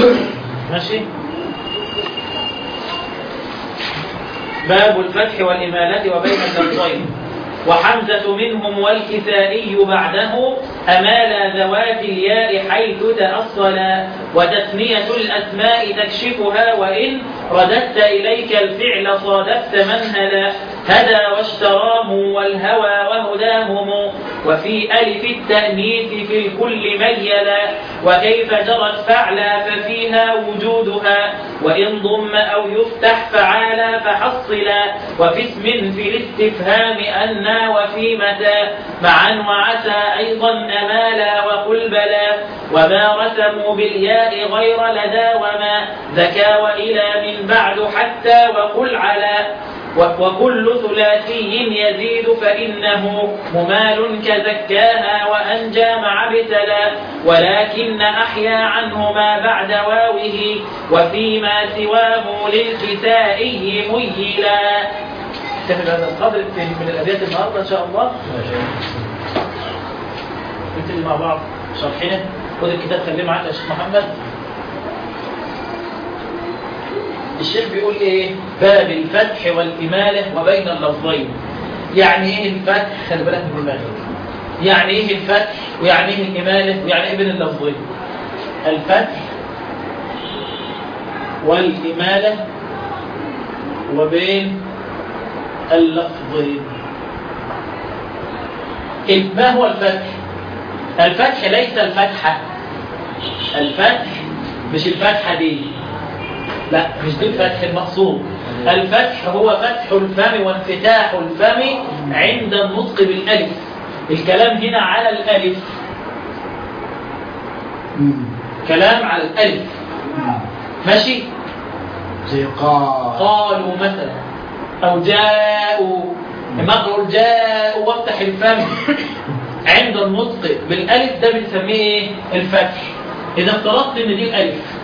ماشي باب الفتح والإمالة وبين اللفظين وحمزة منهم والكسائي بعده أمال ذوات الياء حيث تأصلا وتثنية الأسماء تكشفها وإن رددت إليك الفعل صادفت منهلا هدى واشتراه والهوى وهداهم وفي ألف التأنيث في الكل ميلا وكيف جرت فعلا ففيها وجودها وإن ضم أو يفتح فعالا فحصلا وفي اسم في الاستفهام أنا وفي متى معا وعسى أيضا أمالا وقل بلا وما رسموا بالياء غير لدى وما ذكى وإلى من بعد حتى وقل على وكل ثلاثي يزيد فإنه ممال كزكاها وأنجى مع ابتلى ولكن أحيا عنه ما بعد واوه وفيما سواه للكسائي ميلا نكتفي بهذا القدر من الأبيات النهارده إن شاء الله نبتدي مع بعض شرحنا خد الكتاب خليه معاك يا شيخ محمد الشيخ بيقول ايه باب الفتح والإمالة وبين اللفظين يعني ايه الفتح خلي بالك من دماغك يعني ايه الفتح ويعني ايه الإمالة ويعني ايه بين اللفظين الفتح والإمالة وبين اللفظين ما هو الفتح الفتح ليس الفتحة الفتح مش الفتحة دي لا مش دي الفتح المقصود الفتح هو فتح الفم وانفتاح الفم عند النطق بالالف الكلام هنا على الالف كلام على الالف ماشي زي قال قالوا مثلا او جاءوا لما اقول جاءوا وافتح الفم عند النطق بالالف ده بنسميه ايه الفتح اذا افترضت ان دي الالف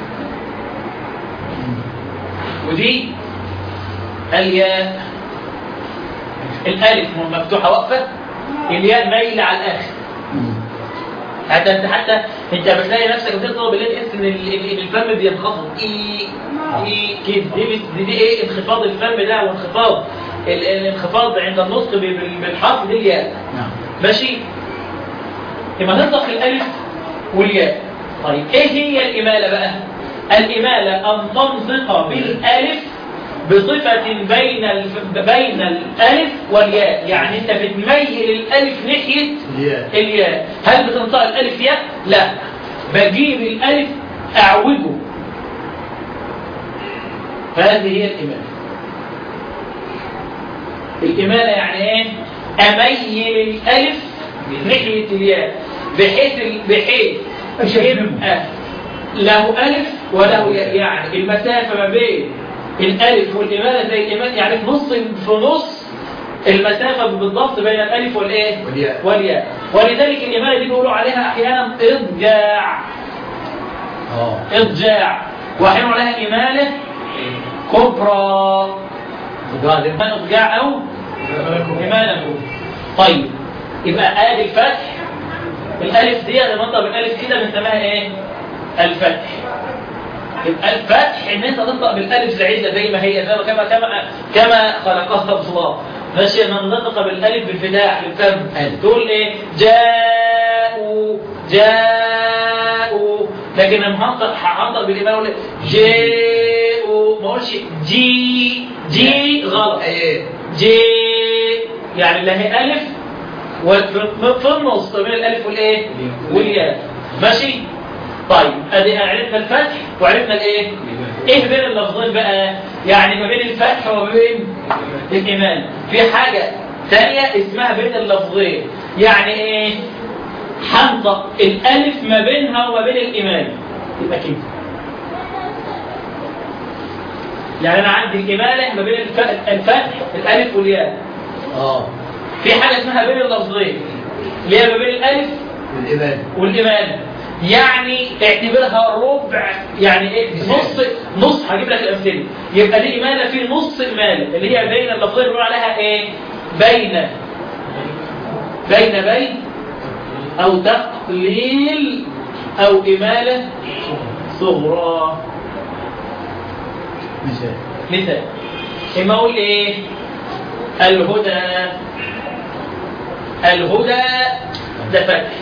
ودي الياء الالف مفتوحه واقفه الياء مايله على الاخر حتى انت حتى انت بتلاقي نفسك بتقرا بالليل تحس ان ال- ال- الفم بينخفض اي اي كده دي, دي, دي ايه انخفاض الفم ده وانخفاض ال- الانخفاض عند النطق بال- بالحرف دي الياء نعم ماشي يبقى نطلق الالف والياء طيب ايه هي الاماله بقى الاماله ان تنطق بالالف بصفة بين الف... بين الالف والياء يعني انت بتميل الالف ناحية الياء الياء هل بتنطق الالف ياء لا بجيب الالف اعوجه هذه هي الاماله الاماله يعني ايه اميل الالف ناحيه الياء بحيث ال- بحيث يبقى له الف وله ياء يعني المسافه ما بين الالف والاماله زي الاماله يعني في نص في نص المسافه بالضبط بين الالف والايه والياء. والياء ولذلك الاماله دي بيقولوا عليها احيانا اضجاع اه اضجاع واحيانا عليها اماله كبرى إما اضجاع او اماله طيب يبقى ادي الفتح الالف دي لما انطق بالالف كده بنسميها ايه الفتح يبقى الفتح ان انت تنطق بالالف زعيده زي ما هي زي ما كما كما كما خلقها الله ماشي ان ننطق بالالف بالفتاح للفم ألف. تقول ايه جاءوا جاءوا لكن لما هنطق هنطق بالإيمان اقول جاءوا ما اقولش جي جي غلط ايه جي يعني اللي هي ألف وفي في النص بين الألف والإيه؟ والياء ماشي؟ طيب أدي عرفنا الفتح وعرفنا الإيه؟ إيه بين اللفظين بقى؟ يعني ما بين الفتح وما بين الإيمان في حاجة ثانية اسمها بين اللفظين يعني إيه؟ حنطق الألف ما بينها وما بين الإيمان يبقى كده يعني أنا عندي الإمالة ما بين الف- الفتح الألف والياء اه في حاجة اسمها بين اللفظين اللي هي ما بين الألف والايمان والإمالة يعني اعتبرها ربع يعني ايه نص نص هجيب لك الأمثلة يبقى دي إمالة في نص إمالة اللي هي بين اللفظين بنقول عليها ايه بين بين بين أو تقليل أو إمالة الصغرى مثال مثال إما أقول إيه الهدى الهدى ده فتح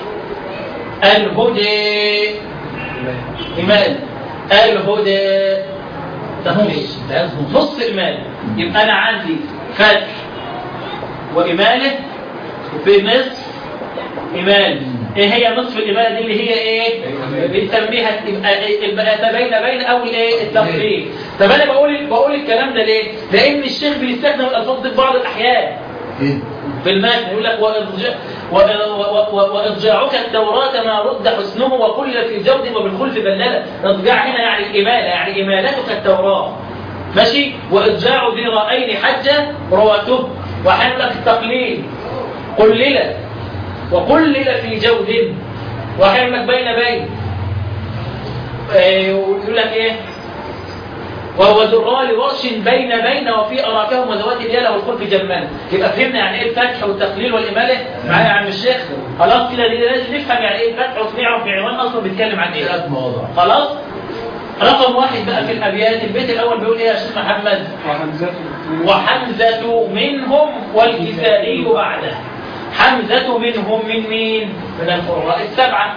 الهدى إمال الهدى تخليص نص ده عايز نص نص إمالة يبقى أنا عندي فتح وإمالة وفي نصف إمالة إيه هي نصف الإمالة دي اللي هي إيه؟ بنسميها يبقى يبقى بين بين أو الإيه؟ التفريق طب أنا بقول بقول الكلام ده ليه؟ لأن الشيخ بيستخدم الألفاظ دي في بعض الأحيان ايه في المتن يقول لك وإرجاع و- و- و- وإرجاعك التوراة ما رد حسنه وكل في جود وبالخلف بللة إرجاع هنا يعني الإمالة يعني إمالتك التوراة ماشي وإرجاع ذي رأين حجة رواته وأحيانا لك التقليل قلل وقلل في جود وأحيانا لك بين بين آه، ويقول لك إيه وهو ذرال ورش بين بين وفي أراكهم وذوات اليالة والخلف جمال يبقى فهمنا يعني ايه الفتح والتقليل والإمالة معايا يا عم الشيخ خلاص كده دي لازم نفهم يعني ايه الفتح ونعرف في عنوان أصلا بيتكلم عن ايه ثلاث مواضع خلاص رقم واحد بقى في الأبيات البيت الأول بيقول ايه يا شيخ محمد وحمزة منهم والكسائي بعده حمزة منهم من مين؟ من القراء السبعة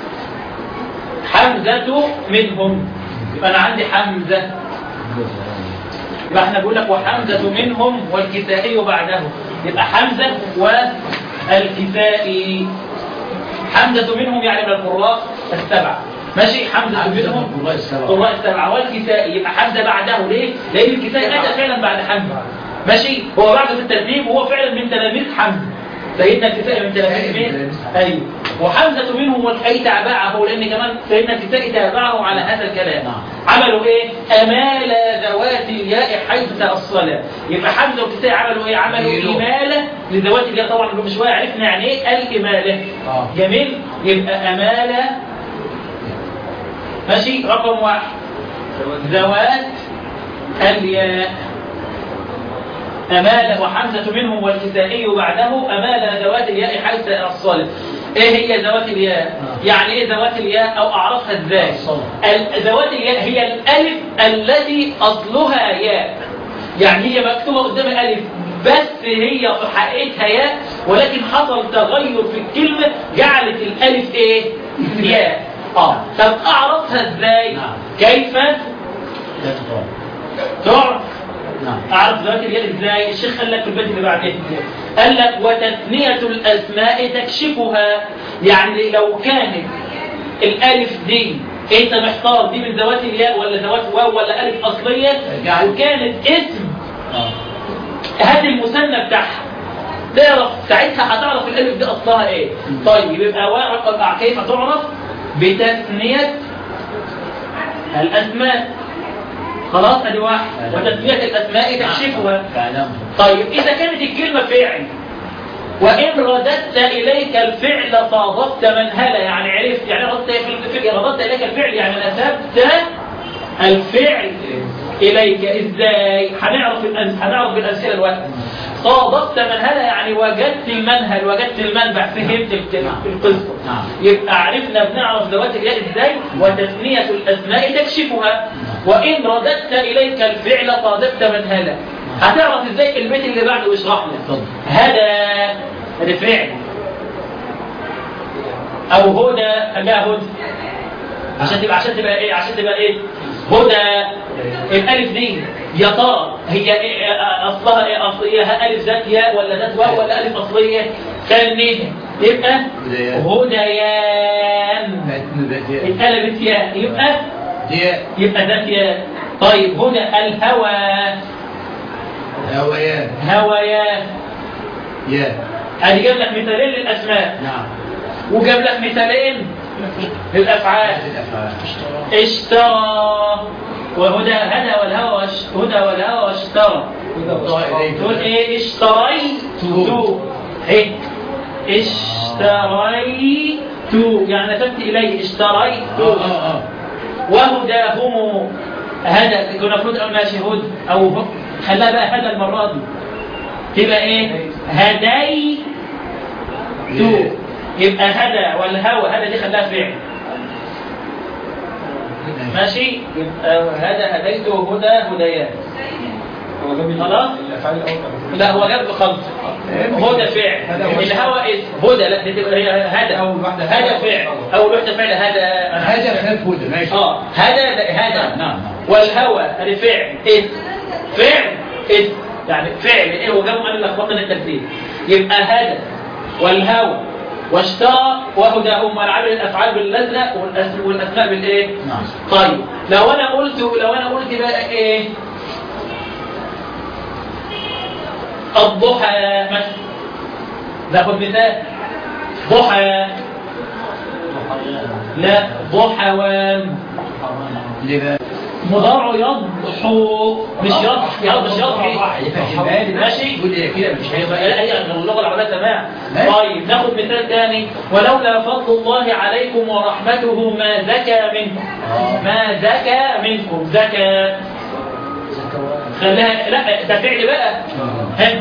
حمزة منهم يبقى أنا عندي حمزة يبقى احنا بقول لك وحمزة منهم والكسائي بعده يبقى حمزة والكسائي حمزة منهم يعني من القراء السبعة ماشي حمزة حمزة منهم من القراء السبعة. قراء السبعة والكسائي يبقى حمزة بعده ليه؟ لأن الكسائي أتى فعلا بعد حمزة ماشي هو بعده في الترتيب وهو فعلا من تلاميذ حمزة سيدنا الكسائي من تلاميذ مين؟ ايوه وحمزة منهم والكي تابعه لأن كمان سيدنا الكسائي تابعه على هذا الكلام نعم. عملوا ايه؟ أمال ذوات الياء حيث تأصلا يبقى حمزة والكسائي عملوا ايه؟ عملوا إيه له؟ إمالة لذوات الياء طبعا من شوية عرفنا يعني ايه الإمالة آه. جميل يبقى أمالة ماشي رقم واحد ذوات الياء أمال وحمزة منهم والكسائي بعده أمال ذوات الياء حيث الصالح ايه هي ذوات الياء يعني ايه ذوات الياء او اعرفها ازاي الصلاة. ال- ذوات الياء هي الالف التي اصلها ياء يعني هي مكتوبه قدام الالف بس هي في حقيقتها ياء ولكن حصل تغير في الكلمه جعلت الالف ايه ياء اه طب اعرفها ازاي نعم. كيف لا تقرأ تعرف نعم أعرف ذوات اليد إزاي؟ الشيخ قال لك في البيت اللي بعده قال لك وتثنية الأسماء تكشفها يعني لو كانت الألف دي أنت محتار دي من ذوات الياء ولا ذوات واو ولا ألف أصلية يعني- وكانت اسم اه هات المثنى بتاعها تعرف ساعتها هتعرف الألف دي أصلها إيه طيب يبقى ورقة كيف تعرف بتثنية الأسماء خلاص ادي واحد وتثنية الأسماء تكشفها فعلم طيب إذا كانت الكلمة فعل وإن رددت إليك الفعل صادفت منهلة يعني عرفت يعني رددت في في- رددت إليك الفعل يعني نسبت الفعل إليك إزاي؟ هنعرف الأمس هنعرف الأمثلة دلوقتي صادفت منهلة يعني وجدت المنهل وجدت المنبع فهمت الك- القصة نعم. يبقى عرفنا بنعرف ذوات الياء ازاي وتثنية الأسماء تكشفها وإن رددت إليك الفعل صادفت منهلا هتعرف ازاي البيت اللي بعده يشرح لك اتفضل. هذا هذا فعل أو هدى خليها هدى عشان تبقى عشان تبقى ايه عشان تبقى ايه هدى الالف دي يا ترى هي إيه اصلها ايه اصليه الف ذات ياء ولا ذات واو ولا الف اصليه ثانية يبقى هديان. هديان فاتن ذات اتقلبت ياء يبقى دي يبقى ذات ياء طيب هنا الهوى هويان هويان يا ادي جاب لك مثالين للاسماء نعم وجاب لك مثالين للافعال الأفعال. اشترى وهدى هدى والهوى وش- هدى والهوى واشترى تقول ايه اشتريت تو ايه اشتريت يعني نسبت اليه اشتريت اه اه اه وهداهم هدى كنا المفروض اقول ماشي هدى او ه- خلاها بقى هدى المره دي تبقى ايه هديت يبقى هدى والهوى هدى دي خلاها فعل ماشي يبقى هدى هديته هدى هديان هو جاب خلاص؟ الافعال الاول لا هو جاب خلط هدى فعل الهوى اسم هدى لا دي تبقى هي هدى أول واحدة هدى هدى. فعل اول واحده فعل هدى هذا خلاف هدى ماشي اه هدى ده هدى نعم. والهوى ادي فعل اسم فعل اسم يعني فعل ايه هو جابوا قال لخبطنا الترتيب يبقى هدى والهوى واشترى وهداهم والعمل الافعال بالازرق والأس- والاسماء بالايه؟ نعم. طيب لو انا قلت لو انا قلت بقى ايه؟ الضحى مثلا ناخد مثال ضحى لا ضحوان ليه بقى؟ مضارع يضحو مش يضح يض- مش يضحي ماشي تقول ايه كده مش هيبقى لا هي اللغه العربيه تمام ماشي. طيب ناخد مثال ثاني ولولا فضل الله عليكم ورحمته ما زكى منكم آه. ما زكى منكم زكى خلاها لا ده فعل بقى ها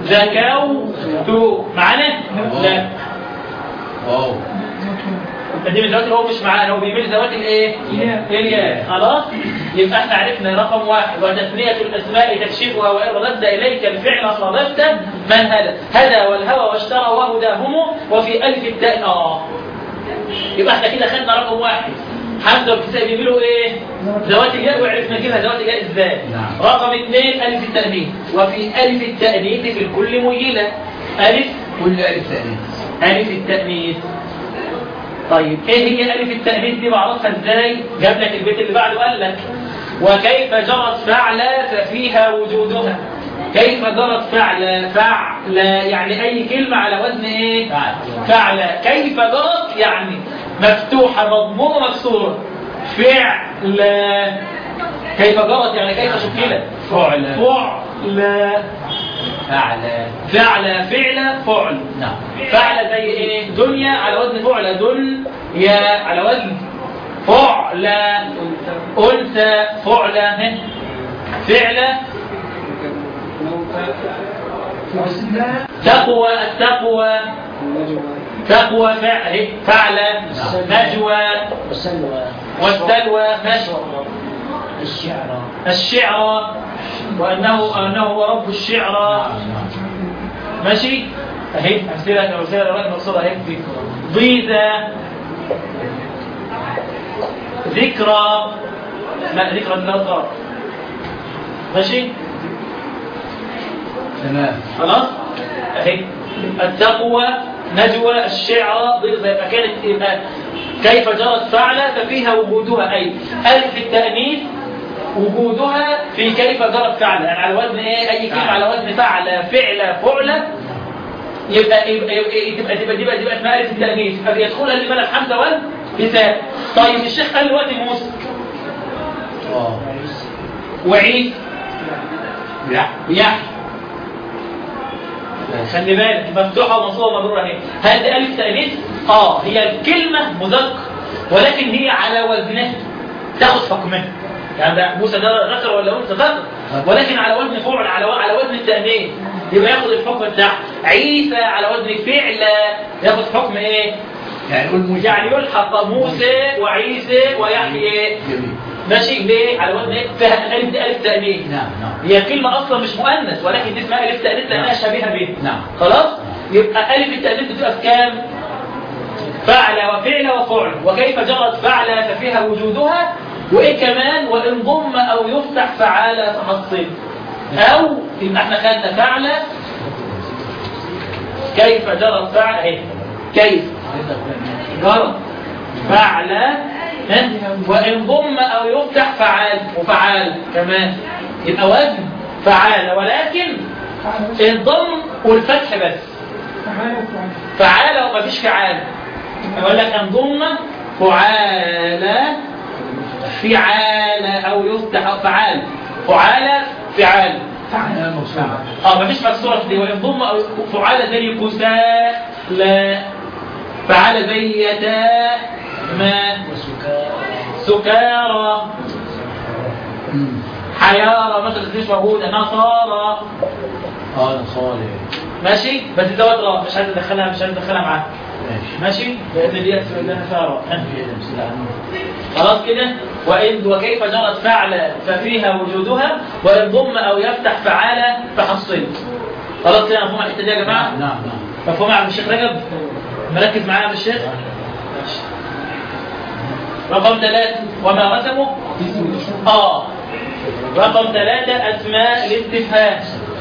زكوت معانا لا واو دي من ذوات هو مش معانا هو بيميل ذوات الايه؟ الياء خلاص؟ يبقى احنا عرفنا رقم واحد وتثنية الاسماء تكشفها وإن رددت اليك الفعل صادفت من هدى هدى والهوى واشترى وهداهم وفي الف التاء اه يبقى احنا كده خدنا رقم واحد حمزه والكساء بيعملوا ايه؟ ذوات الياء وعرفنا نجيبها ذوات الياء ازاي؟ نعم. رقم اثنين الف التأنيث وفي الف التأنيث في الكل ميلة الف كل ألف تأنيث ألف التأنيث طيب ايه هي ألف التأنيث دي بعرفها ازاي جاب لك البيت اللي بعده قال لك وكيف جرت فعل ففيها وجودها كيف جرت فعل فعل يعني اي كلمة على وزن ايه فعل. فعل كيف جرت يعني مفتوحة مضمومة مكسورة فعل كيف جرت يعني كيف شكلت فعل. فعل فعل فعل فعل فعل نعم فعل زي ايه دنيا على وزن فعل دن يا على وزن فعل انثى فعل هن. فعل تقوى التقوى تقوى فعل فعل نجوى والسلوى والسلوى مشوى الشعر الشعر وانه انه هو رب الشعر ماشي اهي امثله امثله لغايه مقصوره اهي ضيزه ذكرى لا ذكرى من الأصغر ماشي تمام خلاص اهي التقوى نجوى الشعر ضيزه يبقى كانت يبقى كيف جرت فعل ففيها وجودها اي الف التانيث وجودها في كيف جرت فعل يعني على وزن ايه اي كلمه على وزن فعل فعل فعل يبقى يبقى يبقى تبقى تبقى تبقى تبقى اسمها الف التانيث يدخلها اللي بلغ حمزه والكتاب طيب الشيخ قال دلوقتي موسى اه وعيسى لا يحيى خلي بالك مفتوحه ومنصوبه ومجروره اهي هل دي الف تانيث اه هي الكلمه مذكر ولكن هي على وزنها تاخد حكمها يعني ده موسى ده ذكر ولا انثى ذكر ولكن على وزن فعل على على وزن التانيث يبقى ياخد الحكم بتاعه عيسى على وزن فعل ياخد حكم ايه يعني قول موسى يعني يلحق موسى وعيسى ويحيى جميل ماشي ليه على وزن ايه فهم الالف دي الف تانيث نعم نعم هي كلمة أصلا مش مؤنث ولكن دي اسمها ألف تأنيث لأنها شبيهة به نعم. خلاص يبقى ألف التأنيث بتبقى في كام؟ فعل وفعل وفعل وكيف جرت فعل ففيها وجودها وإيه كمان وإن ضم أو يفتح فعال فحصل أو يبقى احنا خدنا فعل كيف جرت فعل اهي كيف جرت فعل ها؟ وإن ضم أو يفتح فعال وفعال كمان يبقى وزن فعال ولكن الضم والفتح بس فعال وما فيش فعال يقول لك ان ضم فعال فعال او يفتح أو فعال فعال فعال فعل مقصود اه ما فيش مكسوره في دي وان ضم او فعال زي كسالى فعال زي يتا ما سكارى حيارى مثلا مش موجوده نصارى اه نصاري ماشي بس دوت اه مش عايز ادخلها مش عايز ادخلها معاك ماشي ماشي لان دي لها فارق في أمثلة عنه خلاص كده وإن وكيف جرت فعل ففيها وجودها وإن ضم أو يفتح فعال فحصلت خلاص كده مفهوم الحتة دي يا جماعة نعم نعم مفهوم يا عم الشيخ رجب مركز معايا يا عم الشيخ ماشي رقم ثلاثة وما رسمه اه رقم ثلاثة أسماء الاستفهام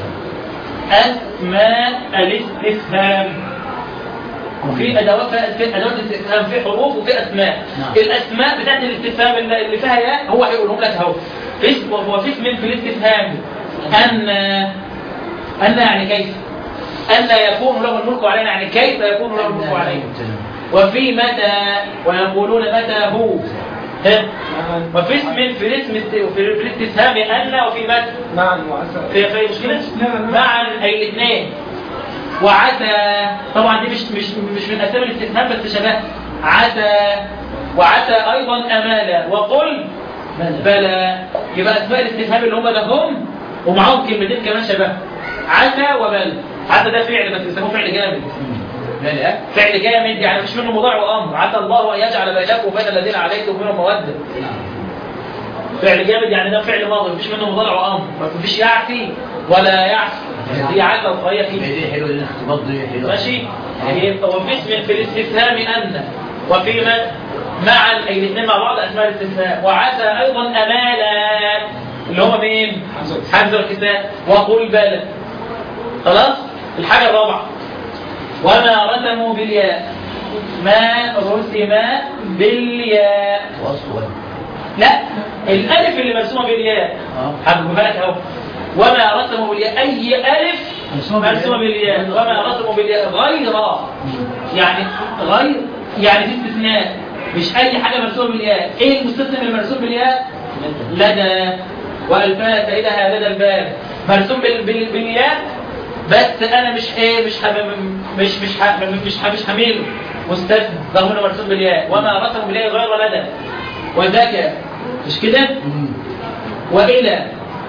أسماء الاستفهام وفي ادوات في ادوات الاستفهام في حروف وفي اسماء نعم. الاسماء بتاعت الاستفهام اللي اللي فيها ياء هو هيقولهم لك اهو في اسم هو في اسم في الاستفهام ان ان يعني كيف ان يكون له الملك علينا يعني كيف يكون له الملك علينا وفي متى ويقولون متى هو ها؟ وفي اسم في الاسم است- في الاستفهام ان وفي متى معا وعسى في في مشكلة نعم. معا أي الاثنين وعسى طبعا دي مش مش مش من أسامي الاستفهام بس شبه عسى وعسى أيضا أمالا وقل بلى يبقى أسماء الاستفهام اللي هم ده هم ومعاهم كلمتين كمان شبه عسى وبل عسى ده فعل بس بيسموه فعل جامد لا لا فعل جامد يعني مش منه مضارع وامر عسى الله ان يجعل بينكم وبين الذين عليكم منهم موده نعم فعل جامد يعني ده فعل ماضي مفيش منه مضارع وامر مفيش يعفي ولا يعفي هي عاده وقريه فيه دي حلوة دي الاختباط دي حلوة ماشي يبقى وفي اسم في الاستفهام ان وفي من معا اي الاثنين مع بعض اسماء الاستفهام وعسى ايضا امالا اللي هم مين؟ حمزه والكساء وقل بلى خلاص الحاجه الرابعه وما رسموا بالياء ما رسم بالياء وأصل لا الالف اللي مرسومه بالياء اه هجيبها لك اهو وما رسموا بالياء اي الف مرسومة بالياء. مرسومه بالياء وما رسموا بالياء غير يعني غير يعني في استثناء مش اي حاجه مرسومه بالياء ايه المستثنى اللي مرسوم بالياء لدى والفاء سيدها لدى الباب مرسوم بال... بال... بالياء بس انا مش ايه مش حب... مش مش ح... مش ح... مش حميله مستثنى رغم انه مرسوم بالياء وما رسموا بالياء غير لدى وذاك مش كده مم. وإلى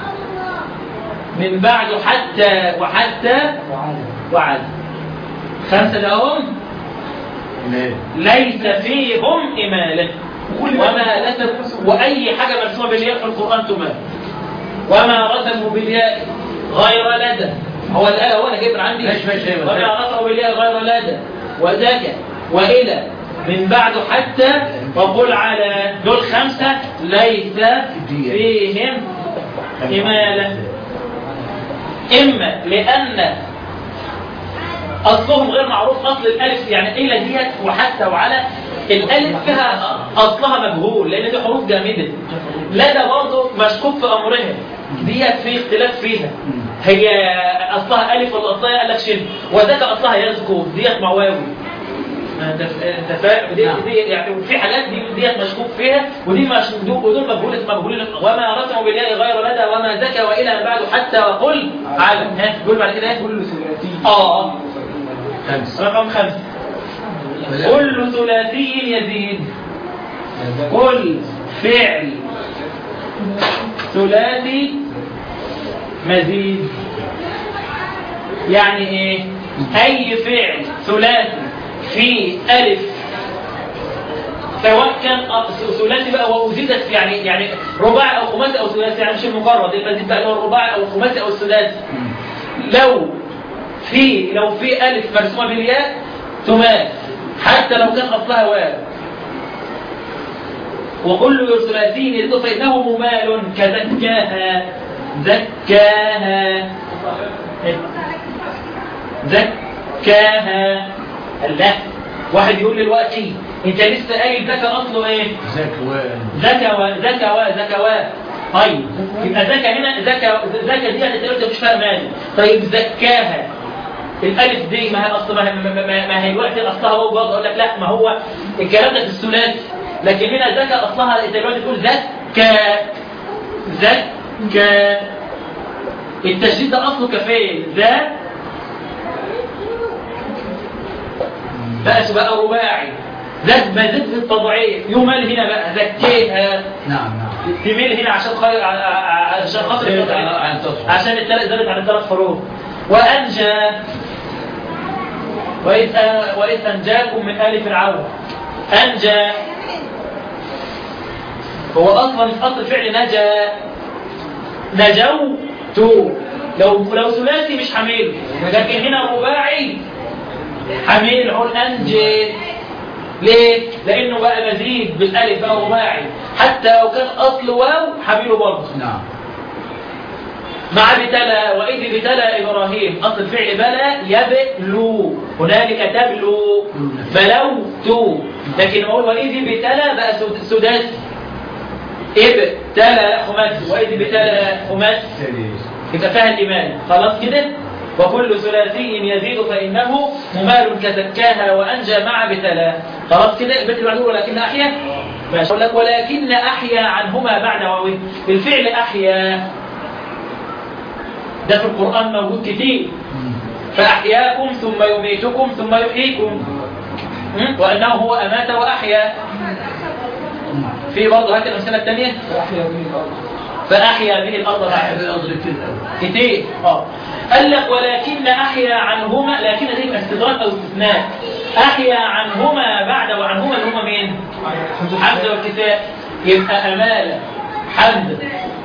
من بعد حتى وحتى وعد خمسة لهم لا ليس فيهم إمالة وما لسب وأي حاجة مرسومة بالياء في القرآن تمال وما رسموا بالياء غير لدى هو الآية هو أنا جايب من عندي ماشي، ماشي، ماشي. وما رسموا بالياء غير لدى وذاك وإلى من بعد حتى وقل على دول خمسة ليس فيهم إمالة إما لأن أصلهم غير معروف أصل الألف يعني إلى ديت وحتى وعلى الألف فيها أصلها مجهول لأن دي حروف جامدة لدى برضه مشكوك في أمرها ديت في اختلاف فيها هي أصلها ألف ولا أصلها قال لك شن وذاك أصلها يذكر ديت مواوي ما انت انت فاهم دي, دي يعني في حاجات دي ديت مشكوك فيها ودي مش ودول ودول مجهوله مجهولين وما رسموا بالياء غير لدى وما زكى والى من بعد حتى وقل عالم ها قول بعد كده ايه كل ثلاثي اه خمسة رقم خمسة كل ثلاثي يزيد كل فعل ثلاثي مزيد يعني ايه اي فعل ثلاثي في الف سواء كان أ- ثلاثي بقى وزيدت يعني يعني رباعي او خماسي او ثلاثي يعني مش المجرد المزيد بقى اللي هو الرباعي او الخماسي او الثلاثي لو في لو في الف مرسومه بالياء تمال حتى لو كان اصلها واو وكل ثلاثي يزيد فانه ممال كزكاها زكاها زكاها الله واحد يقول لي دلوقتي انت لسه قايل زكا اصله ايه زكوان زكوا زكوا زكوا طيب يبقى زكا هنا زكا زكا دي انت قلت مش فاهم مالي طيب زكاها الالف دي ما هي اصلا ما, ما, ما, ما هي دلوقتي اصلها هو برضه اقول لك لا ما هو الكلام ده في الثلاثي لكن هنا زكا اصلها انت دلوقتي تقول زكا زكا التشديد ده اصله كفين ذا بقى بقى رباعي زاد ما زاد في التضعيف يمال هنا بقى زكيها نعم نعم تميل هنا عشان خير عشان خاطر زادت التضعيف. عن- عن تصل. عشان الثلاث زادت عن الثلاث حروف وانجى وإذ وإذ أنجاكم من آل فرعون أنجى هو أصلا أصل فعل نجا نجوت لو لو ثلاثي مش حميل لكن هنا رباعي حميل هون أنجي ليه؟ لأنه بقى مزيد بالألف بقى رباعي حتى لو كان أصل واو حميله برضه نعم مع بتلى وإذ بتلى إبراهيم أصل فعل بلى يبلو هنالك تبلو بلوت لكن لما أقول وإذ بتلى بقى سد- سداسي ابتلى خماسي وإذ بتلى خماسي سادس يبقى فيها الإيمان خلاص كده وكل ثلاثي يزيد فإنه ممال كزكاها وأنجى مع بتلا خلاص كده البيت اللي بعده ولكن أحيا ماشي أقول لك ولكن أحيا عنهما بعد واويه الفعل أحيا ده في القرآن موجود كتير فأحياكم ثم يميتكم ثم يحييكم م? وأنه هو أمات وأحيا في برضه هات الأمثلة الثانية فأحيا به الأرض فأحيا به الأرض بعد صاحب الأرض كتير أوي كتير اه قال لك ولكن احيا عنهما لكن دي استدراك او استثناء احيا عنهما بعد وعنهما اللي هما مين حمزه والكساء يبقى امال حمزه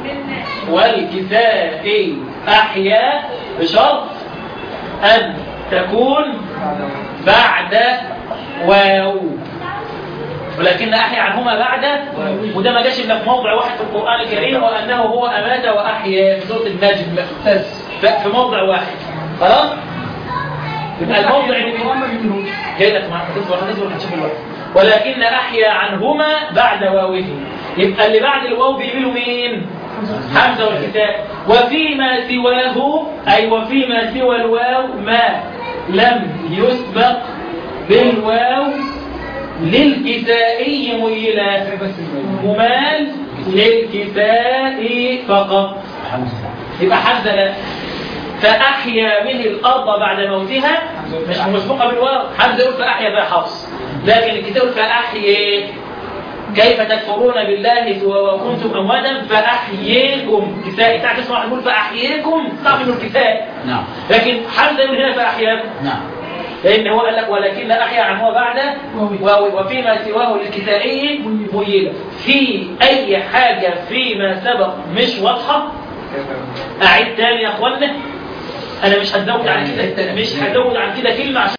والكساء احيا بشرط ان تكون بعد واو ولكن احيا عنهما بعد وده ما جاش الا في موضع واحد في القران الكريم وانه هو امات واحيا في سوره النجم بس ف- في موضع واحد خلاص يبقى الموضع اللي بي- جاي لك معاك هتصبر هتصبر هتشوف الوقت ولكن احيا عنهما بعد واوه يبقى اللي بعد الواو بيعملوا مين حمزه والكتاب وفيما سواه اي وفيما سوى الواو ما لم يسبق بالواو للكسائي ميلا بس الميت ممال للكساء فقط حمزة يبقى حمزة لا فأحيا به الأرض بعد موتها مش مسبوقة بالواو حمزة يقول فأحيا بها حفص لكن الكتاب يقول فأحيا كيف تكفرون بالله وكنتم أمواتا فأحييكم كساء تعرف اسمه واحد يقول فأحييكم تعرف إنه الكساء نعم لكن حمزة يقول هنا فأحياكم نعم لأن هو قال لك ولكن أحيا عنه بعد واو وفيما سواه للكسائي ميلة في أي حاجة فيما سبق مش واضحة أعيد تاني يا أخوانا أنا مش هزود عن كده مش هزود عن كده كلمة عشان